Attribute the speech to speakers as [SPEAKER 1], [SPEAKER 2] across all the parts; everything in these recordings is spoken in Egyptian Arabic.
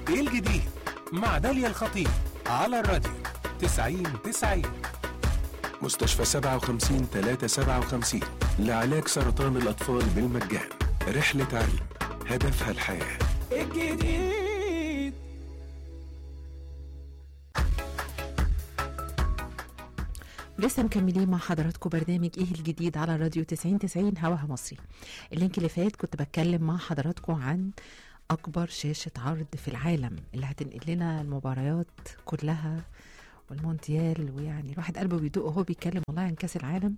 [SPEAKER 1] ايه الجديد مع داليا الخطيب على الراديو 90 90
[SPEAKER 2] مستشفى 57 357 لعلاج سرطان الأطفال بالمجان رحلة علم هدفها الحياة
[SPEAKER 1] الجديد
[SPEAKER 3] لسه مكملين مع حضراتكم برنامج ايه الجديد على راديو 90 90 هواها مصري اللينك اللي فات كنت بتكلم مع حضراتكم عن اكبر شاشة عرض في العالم اللي هتنقل لنا المباريات كلها والمونديال ويعني الواحد قلبه بيدق وهو بيتكلم والله عن كاس العالم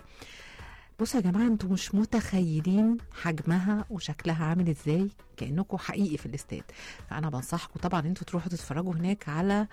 [SPEAKER 3] بصوا يا جماعه انتوا مش متخيلين حجمها وشكلها عامل ازاي كانكم حقيقي في الاستاد فانا بنصحكم طبعا انتوا تروحوا تتفرجوا هناك على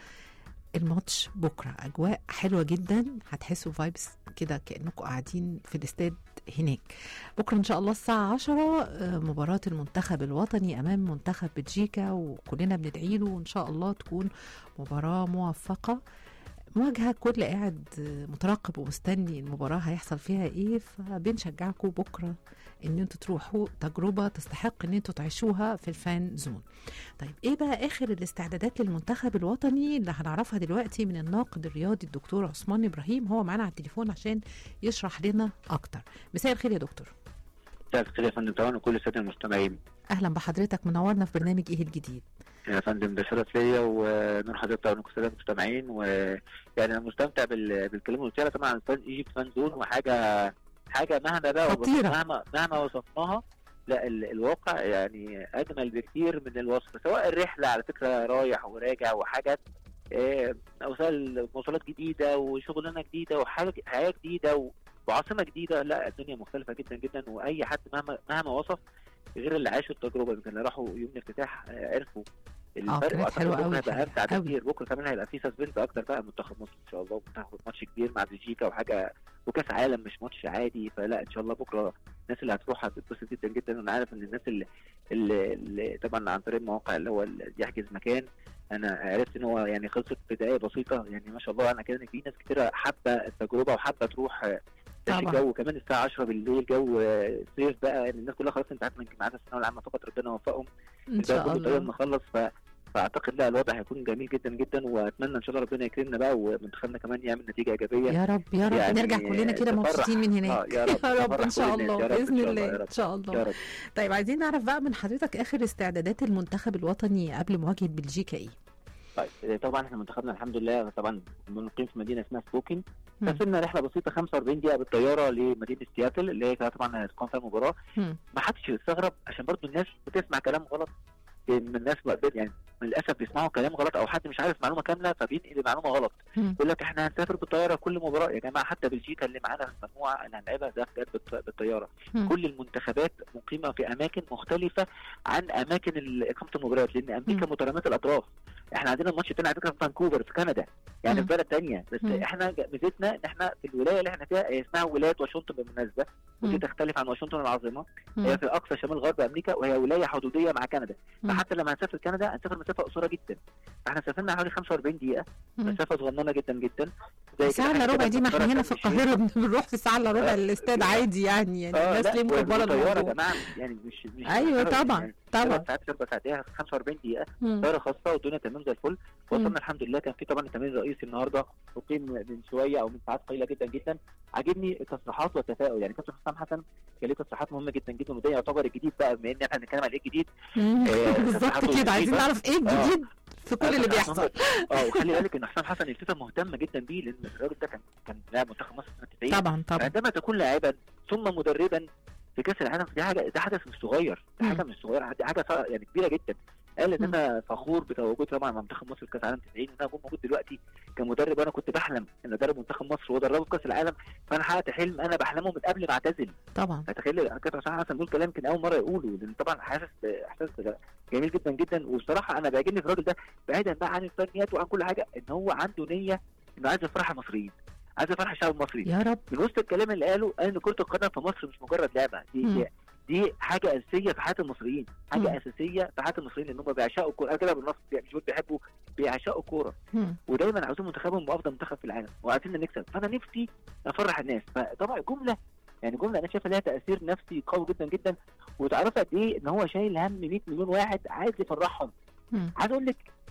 [SPEAKER 3] الماتش بكره اجواء حلوه جدا هتحسوا فايبس كده كانكم قاعدين في الاستاد هناك بكره ان شاء الله الساعه 10 آه، مباراه المنتخب الوطني امام منتخب بلجيكا وكلنا بندعي له وان شاء الله تكون مباراه موفقه مواجهه كل قاعد آه، مترقب ومستني المباراه هيحصل فيها ايه فبنشجعكم بكره ان انتوا تروحوا تجربه تستحق ان انتوا تعيشوها في الفان زون طيب ايه بقى اخر الاستعدادات للمنتخب الوطني اللي هنعرفها دلوقتي من الناقد الرياضي الدكتور عثمان ابراهيم هو معانا على التليفون عشان يشرح لنا اكتر مساء الخير يا دكتور
[SPEAKER 4] مساء الخير يا فندم طبعا وكل الساده المستمعين
[SPEAKER 3] اهلا بحضرتك منورنا في برنامج ايه الجديد
[SPEAKER 4] يا فندم ده شرف ليا ونور حضرتك طبعا وكل الساده المستمعين ويعني انا مستمتع بال... بالكلام اللي قلت لك طبعا عن فان ايجيبت فان زون وحاجه حاجه مهما بقى
[SPEAKER 3] خطيرة.
[SPEAKER 4] مهما مهما وصفناها لا ال... الواقع يعني اجمل بكتير من الوصف سواء الرحله على فكره رايح وراجع وحاجات آه، وسائل مواصلات جديده وشغلانه جديده وحاجه حياه جديده و... وعاصمه جديده لا الدنيا مختلفه جدا جدا واي حد مهما مهما وصف غير اللي عاشوا التجربه يمكن اللي راحوا يوم الافتتاح آه، عرفوا الفرق
[SPEAKER 3] كانت
[SPEAKER 4] وأعتقد
[SPEAKER 3] حلوة
[SPEAKER 4] بكرة
[SPEAKER 3] أوي
[SPEAKER 4] هيبقى
[SPEAKER 3] الحقيقة،
[SPEAKER 4] امتع
[SPEAKER 3] أوي.
[SPEAKER 4] بكتير بكره كمان هيبقى في سسبنس اكتر بقى منتخب مصر ان شاء الله منتخب ماتش كبير مع بلجيكا وحاجه وكاس عالم مش ماتش عادي فلا ان شاء الله بكره الناس اللي هتروح هتتبسط جدا جدا وانا عارف ان الناس اللي, اللي, اللي طبعا عن طريق المواقع اللي هو اللي يحجز مكان انا عرفت ان هو يعني خلصت في دقائق بسيطه يعني ما شاء الله انا كده إن في ناس كتيره حابه التجربه وحابه تروح آه، تعيش
[SPEAKER 3] طبعا.
[SPEAKER 4] الجو كمان الساعه 10 بالليل جو آه، صيف بقى يعني الناس كلها خلاص انت عارف يمكن معانا الثانويه العامه فقط ربنا يوفقهم
[SPEAKER 3] ان شاء
[SPEAKER 4] الباقي كله تقريبا
[SPEAKER 3] الله
[SPEAKER 4] نخلص ف... فاعتقد لا الوضع هيكون جميل جدا جدا واتمنى ان شاء الله ربنا يكرمنا بقى ومنتخبنا كمان يعمل نتيجه ايجابيه
[SPEAKER 3] يا رب يا رب
[SPEAKER 4] يعني
[SPEAKER 3] نرجع كلنا كده
[SPEAKER 4] تفرح.
[SPEAKER 3] مبسوطين من هناك
[SPEAKER 4] آه، يا رب،
[SPEAKER 3] يا رب
[SPEAKER 4] تفرح
[SPEAKER 3] ان شاء
[SPEAKER 4] كل الناس.
[SPEAKER 3] الله
[SPEAKER 4] يا رب إن
[SPEAKER 3] باذن
[SPEAKER 4] شاء الله،
[SPEAKER 3] الله
[SPEAKER 4] يا رب.
[SPEAKER 3] ان شاء الله
[SPEAKER 4] يا رب
[SPEAKER 3] طيب عايزين نعرف بقى من حضرتك اخر استعدادات المنتخب الوطني قبل مواجهه بلجيكا ايه
[SPEAKER 4] طيب طبعا احنا منتخبنا الحمد لله طبعا مقيم في مدينه اسمها سبوكن
[SPEAKER 3] مم.
[SPEAKER 4] كسبنا رحله بسيطه 45 دقيقه بالطياره لمدينه سياتل اللي هي كانت طبعا هتكون فيها المباراه
[SPEAKER 3] مم.
[SPEAKER 4] ما حدش يستغرب عشان برضو الناس بتسمع كلام غلط من الناس بقى- يعني للاسف بيسمعوا كلام غلط او حد مش عارف معلومه كامله فبينقل معلومه غلط
[SPEAKER 3] مم.
[SPEAKER 4] يقول لك احنا هنسافر بالطياره كل مباراه يا جماعه حتى بلجيكا اللي معانا في المجموعه اللي هنلعبها ده جت بالط- بالطياره
[SPEAKER 3] مم.
[SPEAKER 4] كل المنتخبات مقيمه في اماكن مختلفه عن اماكن ال- اقامه المباريات لان امريكا
[SPEAKER 3] مم.
[SPEAKER 4] متراميه الاطراف احنا عندنا الماتش التاني على فكره في فانكوفر في كندا يعني
[SPEAKER 3] مم.
[SPEAKER 4] في بلد تانية بس
[SPEAKER 3] مم.
[SPEAKER 4] احنا ج- ميزتنا ان احنا في الولايه اللي احنا فيها هي اسمها ولايه واشنطن بالمناسبه ودي
[SPEAKER 3] مم.
[SPEAKER 4] تختلف عن واشنطن العاصمه
[SPEAKER 3] مم.
[SPEAKER 4] هي في اقصى شمال غرب امريكا وهي ولايه حدوديه مع كندا
[SPEAKER 3] مم.
[SPEAKER 4] فحتى لما هنسافر كندا هنسافر مسافه قصيره جدا فاحنا سافرنا حوالي 45 دقيقه
[SPEAKER 3] مم.
[SPEAKER 4] مسافه صغننه جدا جدا زي
[SPEAKER 3] ساعة
[SPEAKER 4] كده
[SPEAKER 3] الا
[SPEAKER 4] حاجة
[SPEAKER 3] ربع
[SPEAKER 4] كده
[SPEAKER 3] دي ما احنا
[SPEAKER 4] مفكرة
[SPEAKER 3] هنا في
[SPEAKER 4] كام شيء.
[SPEAKER 3] القاهرة بنروح في ساعة الا ربع
[SPEAKER 4] آه.
[SPEAKER 3] الاستاد عادي يعني يعني
[SPEAKER 4] اه
[SPEAKER 3] الناس
[SPEAKER 4] لا
[SPEAKER 3] ليه مكبرة
[SPEAKER 4] والطياره يا
[SPEAKER 3] الموضوع
[SPEAKER 4] جماعه يعني مش مش
[SPEAKER 3] ايوه
[SPEAKER 4] مسافة
[SPEAKER 3] طبعا
[SPEAKER 4] يعني
[SPEAKER 3] طبعا
[SPEAKER 4] ثلاث ساعات اربع ساعات هي 45 دقيقه
[SPEAKER 3] مم.
[SPEAKER 4] طياره خاصه والدنيا تمام زي الفل
[SPEAKER 3] مم.
[SPEAKER 4] وصلنا الحمد لله كان في طبعا التمرين الرئيسي النهارده اقيم من شويه او من ساعات قليله جدا جدا عاجبني التصريحات والتفاؤل يعني كابتن حسام حسن كان ليه تصريحات مهمه جدا جدا وده يعتبر الجديد بقى بما ان احنا بنتكلم عن ايه الجديد
[SPEAKER 3] مم.
[SPEAKER 4] آه،
[SPEAKER 3] بالظبط
[SPEAKER 4] تصريحاته
[SPEAKER 3] كده عايزين
[SPEAKER 4] الجديدة.
[SPEAKER 3] نعرف ايه الجديد في كل اللي بيحصل
[SPEAKER 4] اه وخلي بالك ان حسام حسن الفيفا مهتمه جدا بيه لان الراجل ده كان كان لاعب منتخب مصر سنه 90
[SPEAKER 3] طبعا طبعا
[SPEAKER 4] عندما تكون لاعبا ثم مدربا في كاس العالم دي حاجه ده حدث مش صغير ده
[SPEAKER 3] مم.
[SPEAKER 4] حاجه مش صغيره دي حاجه صع- يعني كبيره جدا قال ان
[SPEAKER 3] مم.
[SPEAKER 4] انا فخور بتواجدي طبعا مع منتخب مصر في كاس العالم 90 وان انا اكون موجود دلوقتي كمدرب وانا كنت بحلم ان ادرب منتخب مصر وادربه في كاس العالم فانا حققت حلم انا بحلمه من قبل ما اعتزل
[SPEAKER 3] طبعا
[SPEAKER 4] فتخيل كابتن حسام حسن بيقول كلام كان اول مره يقوله لان طبعا حاسس احساس جميل جدا جدا وبصراحه انا بيعجبني في الراجل ده بعيدا بقى عن الفنيات وعن كل حاجه ان هو عنده نيه انه عايز يفرح المصريين عايز يفرح الشعب المصري
[SPEAKER 3] يا رب
[SPEAKER 4] من وسط الكلام اللي قاله قال ان كره القدم في مصر مش مجرد لعبه دي
[SPEAKER 3] مم.
[SPEAKER 4] دي, دي حاجه اساسيه في حياه المصريين حاجه
[SPEAKER 3] مم.
[SPEAKER 4] اساسيه في حياه المصريين ان هم بيعشقوا الكوره أنا كده بالنص مش بيقول بيحبوا بيعشقوا الكوره
[SPEAKER 3] مم.
[SPEAKER 4] ودايما عاوزين منتخبهم يبقى افضل منتخب في العالم وعايزين نكسب فانا نفسي افرح الناس فطبعا جمله يعني جمله انا شايفها لها تاثير نفسي قوي جدا جدا وتعرف قد ايه ان هو شايل هم 100 مليون واحد عايز يفرحهم
[SPEAKER 3] مم.
[SPEAKER 4] عايز اقول لك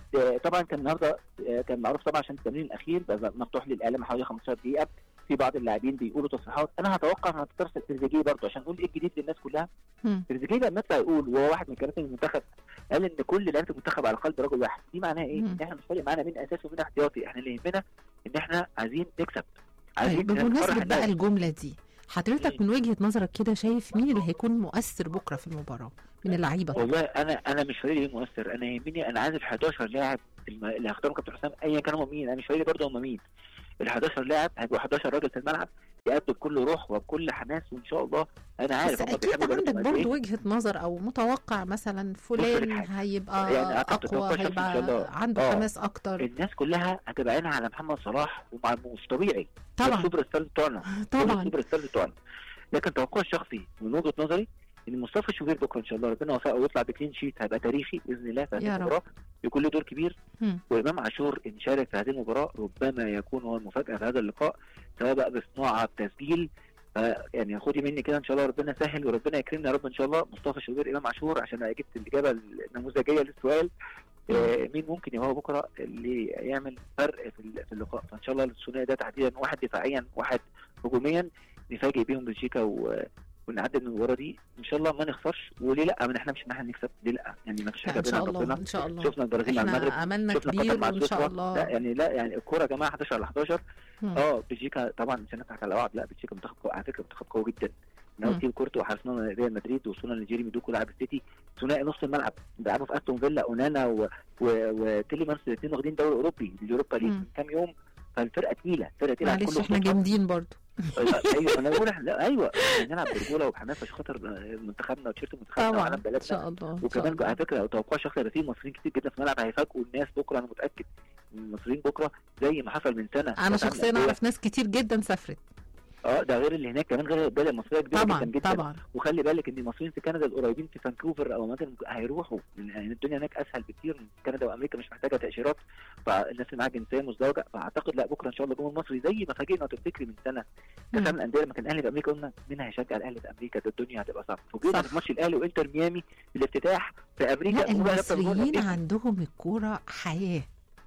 [SPEAKER 4] آه، طبعا كان النهارده آه، كان معروف طبعا عشان التمرين الاخير بقى مفتوح للاعلام حوالي 15 دقيقه في بعض اللاعبين بيقولوا تصريحات انا هتوقع ان هتترسل تريزيجيه برضه عشان نقول ايه الجديد للناس كلها
[SPEAKER 3] مم.
[SPEAKER 4] تريزيجيه لما يطلع يقول وهو واحد من كباتن المنتخب قال ان كل لعيبه المنتخب على قلب رجل واحد دي معناها ايه؟
[SPEAKER 3] مم.
[SPEAKER 4] ان احنا مش فارق معانا مين اساسي ومين احتياطي احنا اللي يهمنا ان احنا عايزين نكسب
[SPEAKER 3] طيب
[SPEAKER 4] عايزين
[SPEAKER 3] بمناسبة
[SPEAKER 4] نفرح
[SPEAKER 3] بقى
[SPEAKER 4] الناس.
[SPEAKER 3] الجملة دي حضرتك من وجهة نظرك كده شايف مين اللي هيكون مؤثر بكرة في المباراة من اللعيبة طبعا.
[SPEAKER 4] والله انا انا مش فارق لي مؤثر انا يهمني انا عايز ال 11 لاعب الم- اللي هختارهم كابتن حسام ايا كانوا هم مين انا مش فارق لي برضه هم مين ال 11 لاعب هيبقوا 11 راجل في الملعب يأدوا بكل روح وبكل حماس وان شاء الله انا عارف
[SPEAKER 3] بس
[SPEAKER 4] هم
[SPEAKER 3] اكيد
[SPEAKER 4] بيحبوا
[SPEAKER 3] عندك
[SPEAKER 4] بلدهم قد إيه.
[SPEAKER 3] برضو وجهة نظر او متوقع مثلا فلان
[SPEAKER 4] حاجة.
[SPEAKER 3] هيبقى
[SPEAKER 4] يعني أعتقد
[SPEAKER 3] اقوى
[SPEAKER 4] توقع شخصي إن شاء
[SPEAKER 3] هيبقى
[SPEAKER 4] الله.
[SPEAKER 3] عنده
[SPEAKER 4] آه.
[SPEAKER 3] حماس اكتر
[SPEAKER 4] الناس كلها هتبقى عينها على محمد صلاح ومع مش طبيعي ده
[SPEAKER 3] طبعا
[SPEAKER 4] السوبر ستار بتوعنا دول
[SPEAKER 3] طبعا
[SPEAKER 4] السوبر ستار بتوعنا لكن توقعي الشخصي من وجهه نظري ان مصطفى شوبير بكره ان شاء الله ربنا يوفقه ويطلع بكلين شيت هيبقى تاريخي باذن الله في هذه
[SPEAKER 3] يا رب.
[SPEAKER 4] المباراه يكون له دور كبير
[SPEAKER 3] مم.
[SPEAKER 4] وامام عاشور ان شارك في هذه المباراه ربما يكون هو المفاجاه في هذا اللقاء سواء بقى بصناعه بتسجيل ف- يعني خدي مني كده ان شاء الله ربنا يسهل وربنا يكرمنا يا رب ان شاء الله مصطفى شوبير امام عاشور عشان أنا جبت الاجابه النموذجيه للسؤال آه، مين ممكن يبقى هو بكره اللي يعمل فرق في ال- في اللقاء فان شاء الله الثنائي ده تحديدا واحد دفاعيا واحد هجوميا نفاجئ بيهم بلجيكا و ونعدي من المباراه دي ان شاء الله ما نخسرش وليه لا ما نحلمش ان احنا نكسب ليه لا يعني ما فيش
[SPEAKER 3] لا،
[SPEAKER 4] حاجه
[SPEAKER 3] ان
[SPEAKER 4] بينا
[SPEAKER 3] شاء
[SPEAKER 4] وبين
[SPEAKER 3] الله
[SPEAKER 4] ربنا
[SPEAKER 3] ان شاء الله
[SPEAKER 4] شفنا البرازيل مع المغرب
[SPEAKER 3] احنا املنا
[SPEAKER 4] شفنا
[SPEAKER 3] كبير
[SPEAKER 4] قطر مع
[SPEAKER 3] وان شاء
[SPEAKER 4] سويسرا.
[SPEAKER 3] الله
[SPEAKER 4] لا يعني لا يعني الكوره يا جماعه 11 على 11
[SPEAKER 3] مم.
[SPEAKER 4] اه بلجيكا طبعا مش هنضحك على بعض لا بلجيكا منتخب قوي على فكره منتخب قوي جدا
[SPEAKER 3] مم.
[SPEAKER 4] ناوي تيم كورتو وحارسنا ريال مدريد وصولا لجيريمي دوكو لاعب السيتي ثنائي نص الملعب بيلعبوا في استون فيلا اونانا و... و... وتيليمانس الاثنين واخدين دوري اوروبي اليوروبا ليج
[SPEAKER 3] مم.
[SPEAKER 4] من كام يوم فالفرقه تقيله فرقه تقيله على
[SPEAKER 3] معلش
[SPEAKER 4] كل
[SPEAKER 3] احنا
[SPEAKER 4] خطوة.
[SPEAKER 3] جامدين برضو
[SPEAKER 4] ايوه انا بقول احنا لا ايوه إحنا نلعب برجوله وبحماس عشان خاطر منتخبنا وتيشيرت منتخبنا
[SPEAKER 3] طبعا
[SPEAKER 4] وعلم
[SPEAKER 3] ان
[SPEAKER 4] بلدنا
[SPEAKER 3] شاء الله ان شاء
[SPEAKER 4] وكمان
[SPEAKER 3] الله
[SPEAKER 4] على فكره توقع شخصي هيبقى في مصريين كتير جدا في الملعب هيفاجئوا الناس بكره انا متاكد إن المصريين بكره زي ما حصل من سنه
[SPEAKER 3] انا
[SPEAKER 4] كأس العالم
[SPEAKER 3] شخصيا
[SPEAKER 4] للأندية.
[SPEAKER 3] اعرف ناس كتير جدا سافرت
[SPEAKER 4] اه ده غير اللي هناك كمان غير البلد المصريه كبيره
[SPEAKER 3] طبعا
[SPEAKER 4] جدا جدا
[SPEAKER 3] طبعا
[SPEAKER 4] وخلي بالك ان المصريين في كندا القريبين في فانكوفر او اماكن هيروحوا يعني الدنيا هناك اسهل بكتير من كندا وامريكا مش محتاجه تاشيرات فالناس اللي معاها جنسيه مزدوجه فاعتقد لا بكره ان شاء الله الجمهور المصري زي ما فاجئنا وتفتكري من سنه كاس العالم للانديه لما كان الاهلي في امريكا قلنا مين هيشجع الاهلي في امريكا ده الدنيا هتبقى صعبه فوجئنا
[SPEAKER 3] صح.
[SPEAKER 4] في ماتش الاهلي وانتر ميامي في الافتتاح في امريكا
[SPEAKER 3] لا
[SPEAKER 4] وبقى نفس الجمهور
[SPEAKER 3] المصريين
[SPEAKER 4] قد إيه؟
[SPEAKER 3] عندهم الكورة حياة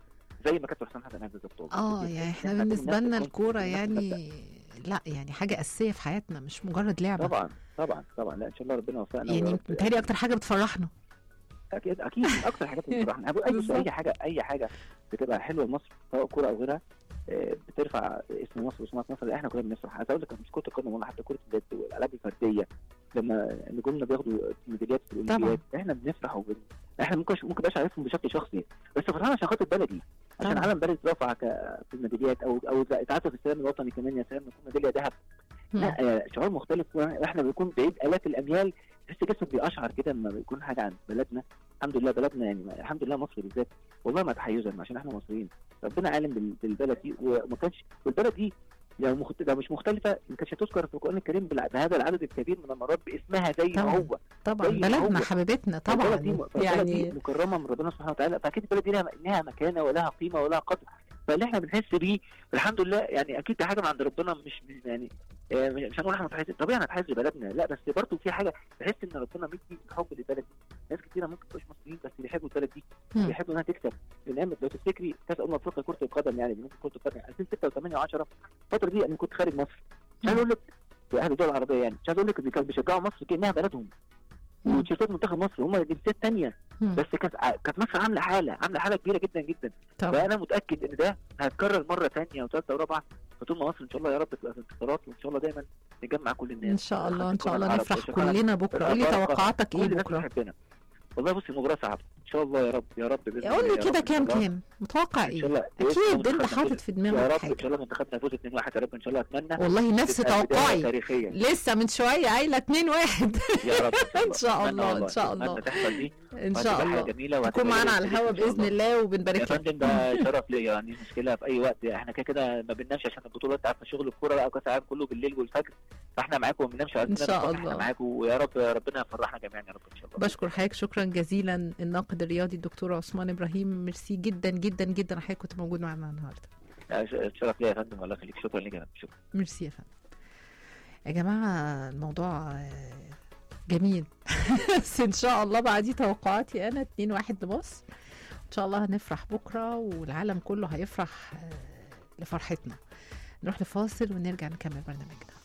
[SPEAKER 4] زي ما كابتن حسام حسن قال بالظبط والله.
[SPEAKER 3] اه يعني احنا بالنسبة لنا الكورة يعني لا يعني حاجة أساسية في حياتنا مش مجرد لعبة
[SPEAKER 4] طبعا طبعا طبعا لا ان شاء الله ربنا يوفقنا
[SPEAKER 3] يعني
[SPEAKER 4] ويا رب.
[SPEAKER 3] متهيألي أكتر حاجة بتفرحنا
[SPEAKER 4] اكيد اكيد من اكتر حاجات اللي بتفرحنا أنا بقول اي
[SPEAKER 3] بالظبط.
[SPEAKER 4] اي حاجه اي حاجه بتبقى حلوه لمصر سواء كوره او غيرها آه، بترفع اسم مصر وسمعه مصر احنا كلنا بنفرح عايز اقول لك مش كره القدم ولا حتى كره اليد والالعاب الفرديه لما نجومنا بياخدوا ميداليات في الاولمبياد احنا بنفرح وبن... احنا ممكن ممكن بقاش عارفهم بشكل شخصي بس فرحان عشان خاطر بلدي عشان
[SPEAKER 3] طبعا.
[SPEAKER 4] علم بلد رفع ك- في الميداليات او او تعاطف السلام الوطني كمان يا سلام نكون ميداليه ذهب
[SPEAKER 3] مم.
[SPEAKER 4] لا آه، شعور مختلف واحنا بنكون بعيد الاف الاميال تحس جسمك بيقشعر كده لما بيكون حاجه عن بلدنا الحمد لله بلدنا يعني الحمد لله مصر بالذات والله ما تحيزا عشان احنا مصريين ربنا عالم بال- بالبلد دي وما كانش والبلد دي لو, مخت... لو مش مختلفه ما كانتش هتذكر في القران الكريم بالع- بهذا العدد الكبير من المرات باسمها زي ما
[SPEAKER 3] طبعا.
[SPEAKER 4] هو
[SPEAKER 3] طبعا
[SPEAKER 4] زي ما
[SPEAKER 3] بلدنا
[SPEAKER 4] هو.
[SPEAKER 3] حبيبتنا
[SPEAKER 4] البلد دي
[SPEAKER 3] طبعا
[SPEAKER 4] البلد دي
[SPEAKER 3] يعني
[SPEAKER 4] مكرمه من ربنا سبحانه وتعالى فاكيد البلد دي لها لها مكانه ولها قيمه ولها قدر فاللي احنا بنحس بيه الحمد لله يعني اكيد دي حاجه من عند ربنا مش مش- يعني آه، مش هنقول احنا متحيزين طبيعي انا متحيز لبلدنا لا بس برضه في حاجه بحس ان ربنا مدي حب للبلد دي ناس كتيره ممكن تبقاش مصريين بس بيحبوا البلد دي
[SPEAKER 3] مم.
[SPEAKER 4] بيحبوا انها تكسب من ايام لو تفتكري كاس امم افريقيا كره القدم يعني ممكن كره القدم 2006 و8 و10 الفتره دي انا كنت خارج مصر مش عايز اقول لك في اهل الدول العربيه يعني مش عايز اقول لك اللي كانوا بيشجعوا مصر كانها بلدهم
[SPEAKER 3] مم.
[SPEAKER 4] وتيشيرتات منتخب مصر هم جنسيات تانية
[SPEAKER 3] مم.
[SPEAKER 4] بس كانت كانت مصر عامله حاله عامله حاله كبيره جدا جدا
[SPEAKER 3] طبعا
[SPEAKER 4] فانا متاكد ان ده هيتكرر مره ثانيه وثالثه ورابعه فطول ما مصر ان شاء الله يا رب تبقى في انتصارات وان شاء الله دايما نجمع كل الناس
[SPEAKER 3] ان شاء الله ان شاء
[SPEAKER 4] خاصة
[SPEAKER 3] الله
[SPEAKER 4] العرب
[SPEAKER 3] نفرح
[SPEAKER 4] وشكرا
[SPEAKER 3] كلنا بكره قول لي
[SPEAKER 4] الأفارقة،
[SPEAKER 3] توقعاتك
[SPEAKER 4] كل
[SPEAKER 3] ايه
[SPEAKER 4] الناس
[SPEAKER 3] بكره
[SPEAKER 4] بتحبنا والله بصي مباراه صعبه ان شاء الله يا رب يا رب بإذن
[SPEAKER 3] قول
[SPEAKER 4] الله
[SPEAKER 3] لي
[SPEAKER 4] يا
[SPEAKER 3] كده
[SPEAKER 4] رب إن شاء
[SPEAKER 3] كام
[SPEAKER 4] الله.
[SPEAKER 3] كام متوقع
[SPEAKER 4] ان شاء
[SPEAKER 3] ايه
[SPEAKER 4] الله
[SPEAKER 3] اكيد انت
[SPEAKER 4] منتخبنا
[SPEAKER 3] حاطط
[SPEAKER 4] يفوز.
[SPEAKER 3] في
[SPEAKER 4] يا
[SPEAKER 3] دماغك
[SPEAKER 4] رب ان
[SPEAKER 3] حاجه
[SPEAKER 4] شاء الله منتخبنا يفوز 2-1 يا رب ان شاء الله اتمنى
[SPEAKER 3] والله نفس
[SPEAKER 4] تبقى بداية
[SPEAKER 3] توقعي
[SPEAKER 4] تاريخيه
[SPEAKER 3] لسه من شويه قايله 2 1
[SPEAKER 4] يا رب
[SPEAKER 3] إن شاء
[SPEAKER 4] أتمنى
[SPEAKER 3] الله، إن
[SPEAKER 4] والله.
[SPEAKER 3] شاء
[SPEAKER 4] أتمنى
[SPEAKER 3] الله.
[SPEAKER 4] تحصل دي
[SPEAKER 3] ان
[SPEAKER 4] وهتبقى
[SPEAKER 3] شاء
[SPEAKER 4] حاجة
[SPEAKER 3] الله
[SPEAKER 4] جميله
[SPEAKER 3] تكون
[SPEAKER 4] وهتبقى
[SPEAKER 3] معانا على
[SPEAKER 4] ليلة
[SPEAKER 3] الهوا
[SPEAKER 4] جديدة إن شاء
[SPEAKER 3] باذن الله
[SPEAKER 4] يا
[SPEAKER 3] وبنبارك لك
[SPEAKER 4] فندم ده شرف ليا ما عنديش مشكله في اي وقت احنا كده كده ما بننامش عشان البطوله انت عارفه شغل الكوره بقى وكاس العالم كله بالليل والفجر فاحنا معاكم وما بننامش عايزين
[SPEAKER 3] إن شاء
[SPEAKER 4] ننام الصبح،
[SPEAKER 3] الله.
[SPEAKER 4] احنا معاكم ويا رب ربنا يفرحنا جميعا يا رب ان شاء الله
[SPEAKER 3] بشكر حضرتك شكرا جزيلا الناقد الرياضي الدكتور عثمان ابراهيم ميرسي جدا جدا جدا حضرتك كنت موجود معنا النهارده
[SPEAKER 4] آه، شرف ليا يا فندم الله يخليك شكرا ليك يا فندم شكرا
[SPEAKER 3] ميرسي يا فندم يا جماعه الموضوع آه، جميل بس ان شاء الله بعديه توقعاتي انا 2 1 لمصر ان شاء الله هنفرح بكره والعالم كله هيفرح آه، لفرحتنا نروح لفاصل ونرجع نكمل برنامجنا